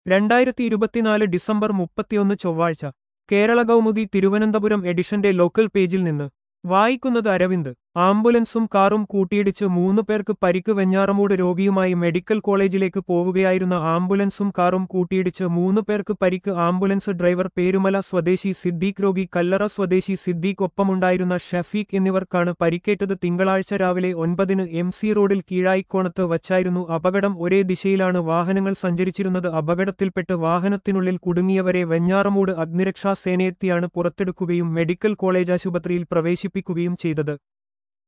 രണ്ടായിരത്തി ഇരുപത്തിനാല് ഡിസംബർ മുപ്പത്തിയൊന്ന് ചൊവ്വാഴ്ച കേരള കൗമുദി തിരുവനന്തപുരം എഡിഷന്റെ ലോക്കൽ പേജിൽ നിന്ന് വായിക്കുന്നത് അരവിന്ദ് ആംബുലൻസും കാറും കൂട്ടിയിടിച്ച് മൂന്ന് പേർക്ക് പരിക്ക് വെഞ്ഞാറമൂട് രോഗിയുമായി മെഡിക്കൽ കോളേജിലേക്ക് പോവുകയായിരുന്ന ആംബുലൻസും കാറും കൂട്ടിയിടിച്ച് മൂന്ന് പേർക്ക് പരിക്ക് ആംബുലൻസ് ഡ്രൈവർ പേരുമല സ്വദേശി സിദ്ദീഖ് രോഗി കല്ലറ സ്വദേശി സിദ്ദീഖ് ഒപ്പമുണ്ടായിരുന്ന ഷഫീഖ് എന്നിവർക്കാണ് പരിക്കേറ്റത് തിങ്കളാഴ്ച രാവിലെ ഒൻപതിന് എം സി റോഡിൽ കീഴായിക്കോണത്ത് വച്ചായിരുന്നു അപകടം ഒരേ ദിശയിലാണ് വാഹനങ്ങൾ സഞ്ചരിച്ചിരുന്നത് അപകടത്തിൽപ്പെട്ട് വാഹനത്തിനുള്ളിൽ കുടുങ്ങിയവരെ വെഞ്ഞാറമൂട് അഗ്നിരക്ഷാ സേനയെത്തിയാണ് പുറത്തെടുക്കുകയും മെഡിക്കൽ കോളേജ് ആശുപത്രിയിൽ പ്രവേശിപ്പിക്കുകയും ചെയ്തത്